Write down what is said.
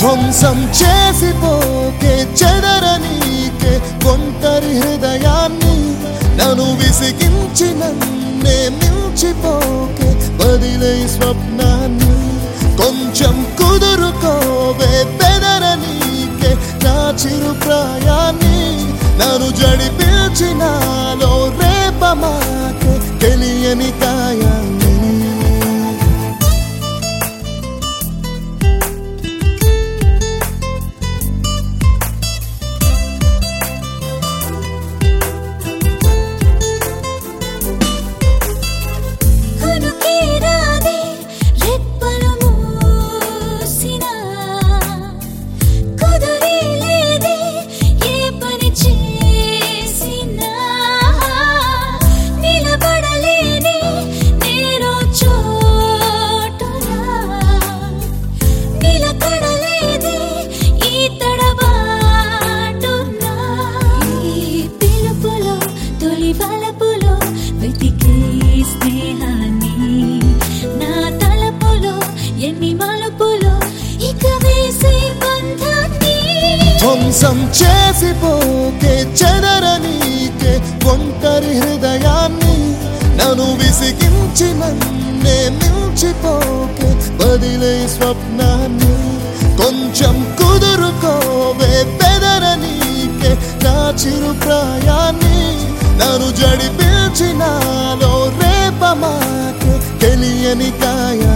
ధ్వంసం చేసిపోకే చెదరనీకే ఒంటరి హృదయాన్ని నన్ను విసిగించి నన్నే మించిపోకే వదిలే స్వప్నాన్ని కొంచెం కుదురుకోవే బెదరనీకే నా చిరు ప్రాయాన్ని నన్ను జడిపించినాలో రేపమాకే తెలియని కాయాన్ని కునుకేరాదే రెప్పలు మూసినా కుదురే లేదే ఏ పని చేసినా నిలబడలేనే నేను చోటులా నిలకడలేదే ఈ తడబాటునా ఈ పిలుపులో తొలి వలపులో వెతికే స్నేహాన్ని నా తలపులో ఎన్ని మలుపులో ఇక వేసే బంధాన్ని ధ్వంసం చేసిపోకే చెదరనీకే ఒంటరి హృదయాన్ని నన్ను విసిగించి నన్నే మించిపోకే వదిలే స్వప్నాన్ని కొంచెం కుదురుకోవే బెదరనీకే నా చిరు ప్రాయాన్ని నన్ను జడిపించినాలో రేపమాకే తెలియని కాయా